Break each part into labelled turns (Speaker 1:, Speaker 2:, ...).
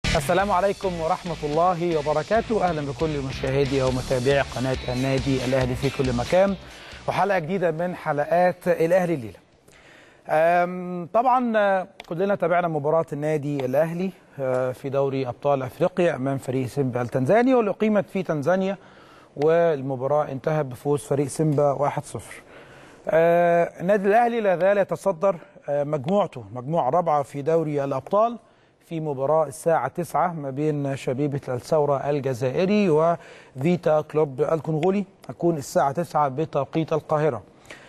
Speaker 1: السلام عليكم ورحمة الله وبركاته أهلا بكل مشاهدي ومتابعي قناة النادي الأهلي في كل مكان وحلقة جديدة من حلقات الأهلي الليلة أم، طبعا آه، كلنا تابعنا مباراة النادي الأهلي آه، في دوري أبطال أفريقيا أمام فريق سيمبا التنزاني واللي أقيمت في تنزانيا والمباراة انتهت بفوز فريق سيمبا 1-0 آه، النادي الأهلي لا زال يتصدر آه، مجموعته مجموعة رابعة في دوري الأبطال في مباراة الساعة 9 ما بين شبيبة الثورة الجزائري وفيتا كلوب الكونغولي هتكون الساعة 9 بتوقيت القاهرة.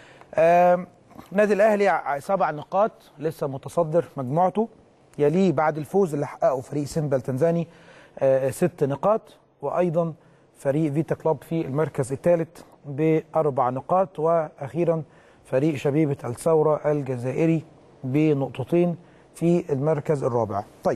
Speaker 1: آم، النادي الأهلي ع- سبع نقاط لسه متصدر مجموعته يليه بعد الفوز اللي حققه فريق سيمبا التنزاني آه، ست نقاط وأيضا فريق فيتا كلوب في المركز الثالث بأربع نقاط وأخيرا فريق شبيبة الثورة الجزائري بنقطتين في المركز الرابع طيب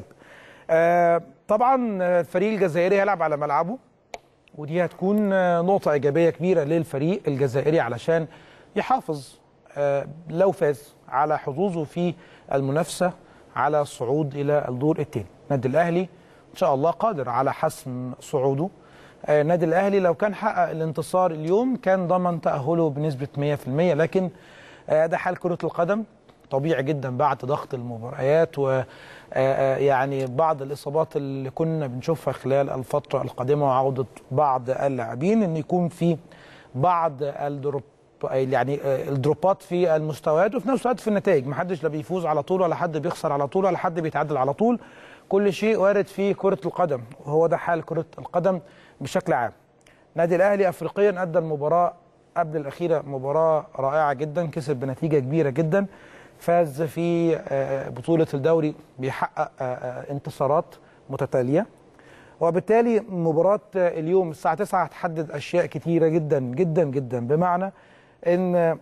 Speaker 1: آه طبعا آه، الفريق الجزائري هيلعب على ملعبه ودي هتكون آه، نقطة إيجابية كبيرة للفريق الجزائري علشان يحافظ آه، لو فاز على حظوظه في المنافسة على الصعود إلى الدور الثاني النادي الأهلي إن شاء الله قادر على حسم صعوده آه، النادي الأهلي لو كان حقق الانتصار اليوم كان ضمن تأهله بنسبة 100% لكن آه، ده حال كرة القدم طبيعي جدا بعد ضغط المباريات و آه، آه، يعني بعض الاصابات اللي كنا بنشوفها خلال الفتره القادمه وعوده بعض اللاعبين ان يكون في بعض الدروب يعني آه، الدروبات في المستويات وفي نفس الوقت في النتائج محدش لا بيفوز على طول ولا حد بيخسر على طول ولا حد بيتعادل على طول كل شيء وارد في كره القدم وهو ده حال كره القدم بشكل عام نادي الاهلي افريقيا ادى المباراه قبل الاخيره مباراه رائعه جدا كسب بنتيجه كبيره جدا فاز في آه، بطوله الدوري بيحقق آه، آه، انتصارات متتاليه وبالتالي مباراه آه، اليوم الساعه 9 هتحدد اشياء كتيره جدا جدا جدا بمعنى ان آه،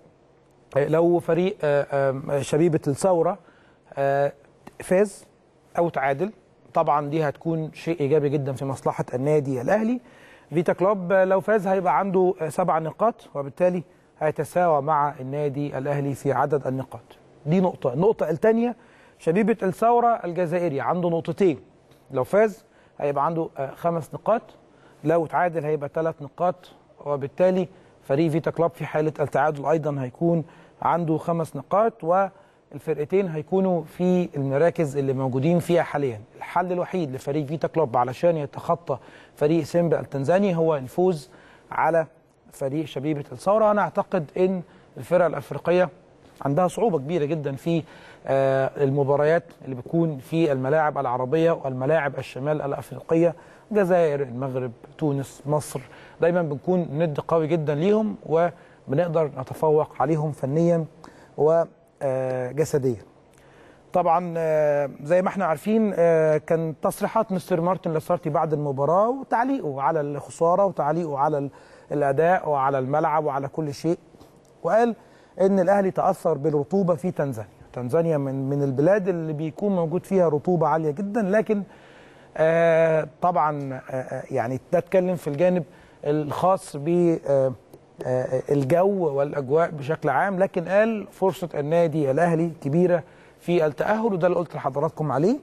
Speaker 1: لو فريق آه، آه، شبيبه الثوره آه، فاز او تعادل طبعا دي هتكون شيء ايجابي جدا في مصلحه النادي الاهلي فيتا كلوب لو فاز هيبقى عنده سبع نقاط وبالتالي هيتساوى مع النادي الاهلي في عدد النقاط دي نقطه النقطه الثانيه شبيبه الثوره الجزائري عنده نقطتين لو فاز هيبقى عنده آه، خمس نقاط لو تعادل هيبقى ثلاث نقاط وبالتالي فريق فيتا كلوب في حاله التعادل ايضا هيكون عنده خمس نقاط والفرقتين هيكونوا في المراكز اللي موجودين فيها حاليا الحل الوحيد لفريق فيتا كلوب علشان يتخطى فريق سيمبا التنزاني هو الفوز على فريق شبيبه الثوره انا اعتقد ان الفرق الافريقيه عندها صعوبه كبيره جدا في آه، المباريات اللي بتكون في الملاعب العربيه والملاعب الشمال الافريقيه الجزائر المغرب تونس مصر دايما بنكون ند قوي جدا ليهم وبنقدر نتفوق عليهم فنيا وجسديا طبعا آه، زي ما احنا عارفين آه، كان تصريحات مستر مارتن لاسارتي بعد المباراه وتعليقه على الخساره وتعليقه على ال- الاداء وعلى الملعب وعلى كل شيء وقال ان الاهلي تاثر بالرطوبه في تنزانيا تنزانيا من من البلاد اللي بيكون موجود فيها رطوبه عاليه جدا لكن آه طبعا آه آه، يعني ده اتكلم في الجانب الخاص ب آه آه، الجو والاجواء بشكل عام لكن قال فرصه النادي الاهلي كبيره في التاهل وده اللي قلت لحضراتكم عليه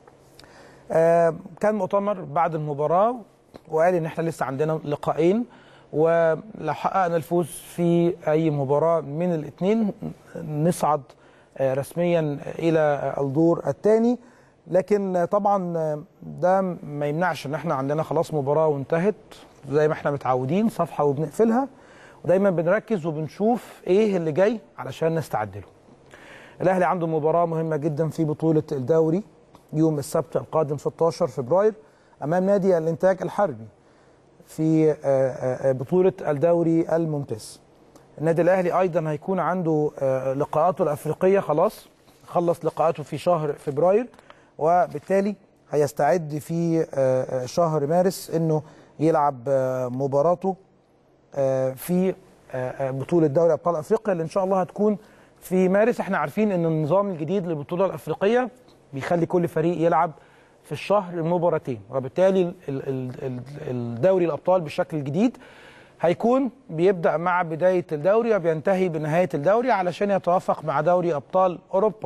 Speaker 1: آه، كان مؤتمر بعد المباراه وقال ان احنا لسه عندنا لقاءين ولو حققنا الفوز في اي مباراه من الاثنين نصعد آه، رسميا الى الدور الثاني لكن آه، طبعا آه، ده ما يمنعش ان احنا عندنا خلاص مباراه وانتهت زي ما احنا متعودين صفحه وبنقفلها ودايما بنركز وبنشوف ايه اللي جاي علشان نستعد له الاهلي عنده مباراه مهمه جدا في بطوله الدوري يوم السبت القادم 16 فبراير امام نادي الانتاج الحربي في آه، آه، بطوله الدوري الممتاز النادي الاهلي ايضا هيكون عنده آه، لقاءاته الافريقيه خلاص خلص لقاءاته في شهر فبراير وبالتالي هيستعد في آه، آه، شهر مارس انه يلعب آه، مباراته آه، في آه، آه، بطوله دوري ابطال افريقيا اللي ان شاء الله هتكون في مارس احنا عارفين ان النظام الجديد للبطوله الافريقيه بيخلي كل فريق يلعب في الشهر مباراتين وبالتالي ال- ال- ال- الدوري الابطال بالشكل الجديد هيكون بيبدا مع بدايه الدوري وبينتهي بنهايه الدوري علشان يتوافق مع دوري ابطال اوروبا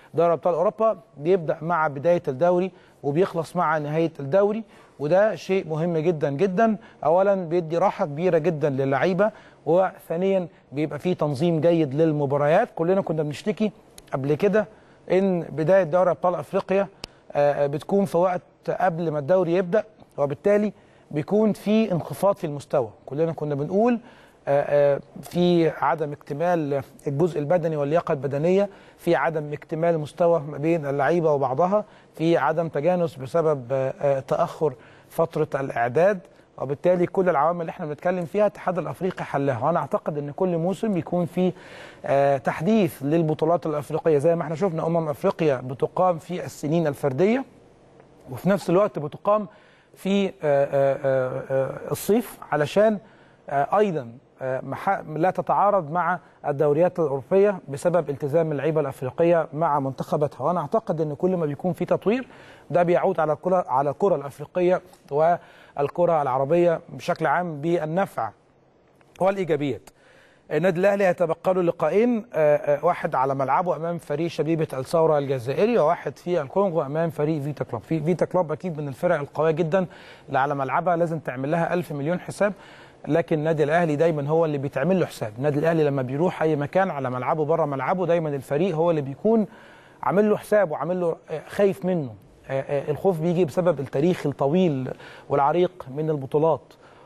Speaker 1: دوري ابطال اوروبا بيبدا مع بدايه الدوري وبيخلص مع نهايه الدوري وده شيء مهم جدا جدا اولا بيدي راحه كبيره جدا للعيبه وثانيا بيبقى فيه تنظيم جيد للمباريات كلنا كنا بنشتكي قبل كده ان بدايه دوري ابطال افريقيا آه، بتكون في وقت قبل ما الدوري يبدا وبالتالي بيكون في انخفاض في المستوى كلنا كنا بنقول آه، آه، في عدم اكتمال الجزء البدني واللياقه البدنيه في عدم اكتمال مستوى ما بين اللعيبه وبعضها في عدم تجانس بسبب آه، آه، تاخر فتره الاعداد وبالتالي كل العوامل اللي احنا بنتكلم فيها الاتحاد الافريقي حلها وانا اعتقد ان كل موسم بيكون في آه، تحديث للبطولات الافريقيه زي ما احنا شفنا امم افريقيا بتقام في السنين الفرديه وفي نفس الوقت بتقام في آه، آه، آه، آه، الصيف علشان آه، ايضا آه، مح- لا تتعارض مع الدوريات الاوروبيه بسبب التزام اللعيبه الافريقيه مع منتخباتها وانا اعتقد ان كل ما بيكون في تطوير ده بيعود على الكره على الكره الافريقيه والكره العربيه بشكل عام بالنفع والايجابيات النادي الاهلي هيتبقى له لقاءين آه، آه، واحد على ملعبه امام فريق شبيبه الثوره الجزائري وواحد في الكونغو امام فريق فيتا كلوب في فيتا كلوب اكيد من الفرق القويه جدا اللي على ملعبها لازم تعمل لها ألف مليون حساب لكن النادي الاهلي دايما هو اللي بيتعمل له حساب النادي الاهلي لما بيروح اي مكان على ملعبه بره ملعبه دايما الفريق هو اللي بيكون عامل له حساب وعامل له آه، خايف منه آه، آه، الخوف بيجي بسبب التاريخ الطويل والعريق من البطولات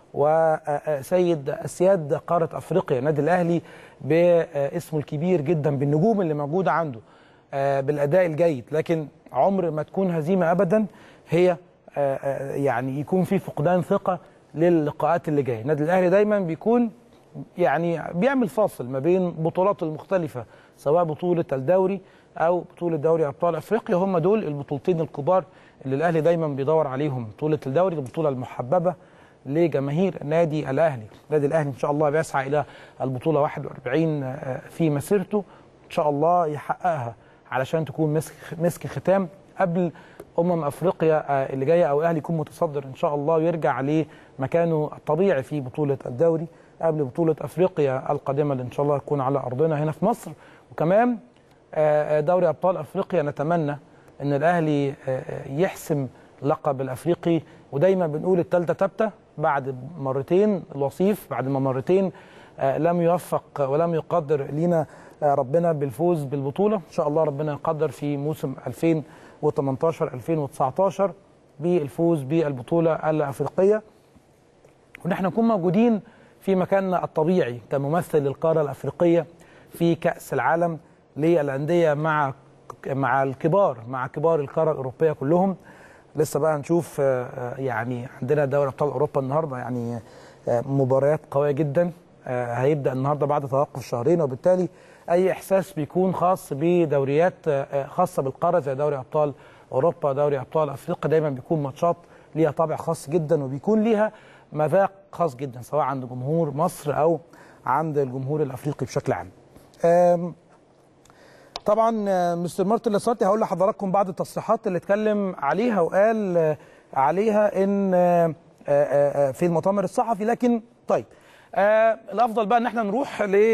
Speaker 1: وسيد اسياد قاره افريقيا النادي الاهلي باسمه الكبير جدا بالنجوم اللي موجوده عنده آه، بالاداء الجيد لكن عمر ما تكون هزيمه ابدا هي آه، آه، يعني يكون في فقدان ثقه للقاءات اللي جايه النادي الاهلي دايما بيكون يعني بيعمل فاصل ما بين بطولاته المختلفه سواء بطوله الدوري او بطوله دوري ابطال افريقيا هم دول البطولتين الكبار اللي الاهلي دايما بيدور عليهم بطوله الدوري البطوله المحببه لجماهير النادي الاهلي النادي الاهلي ان شاء الله بيسعى الى البطوله 41 آه، في مسيرته ان شاء الله يحققها علشان تكون مسك مسك ختام قبل امم افريقيا آه، اللي جايه او الاهلي يكون متصدر ان شاء الله ويرجع لمكانه الطبيعي في بطوله الدوري قبل بطوله افريقيا القادمه اللي ان شاء الله تكون على ارضنا هنا في مصر وكمان آه، آه، دوري ابطال افريقيا نتمنى ان الاهلي آه، آه، يحسم لقب الافريقي ودايما بنقول الثالثه ثابته بعد مرتين الوصيف بعد ما مرتين آه، لم يوفق ولم يقدر لينا آه، ربنا بالفوز بالبطوله ان شاء الله ربنا يقدر في موسم 2018 2019 بالفوز بالبطوله الافريقيه وان احنا نكون موجودين في مكاننا الطبيعي كممثل للقاره الافريقيه في كاس العالم للانديه مع مع الكبار مع كبار القاره الاوروبيه كلهم لسه بقى نشوف آه، آه، يعني عندنا دوري ابطال اوروبا النهارده يعني آه، مباريات قويه جدا آه، هيبدا النهارده بعد توقف شهرين وبالتالي اي احساس بيكون خاص بدوريات آه، آه، خاصه بالقاره زي دوري ابطال اوروبا دوري ابطال افريقيا دايما بيكون ماتشات ليها طابع خاص جدا وبيكون ليها مذاق خاص جدا سواء عند جمهور مصر او عند الجمهور الافريقي بشكل عام. آم، طبعا آه، مستر مارتن لاسارتي هقول لحضراتكم بعض التصريحات اللي اتكلم عليها وقال آه، عليها ان آه، آه، آه، في المؤتمر الصحفي لكن طيب آه، الافضل بقى ان احنا نروح ل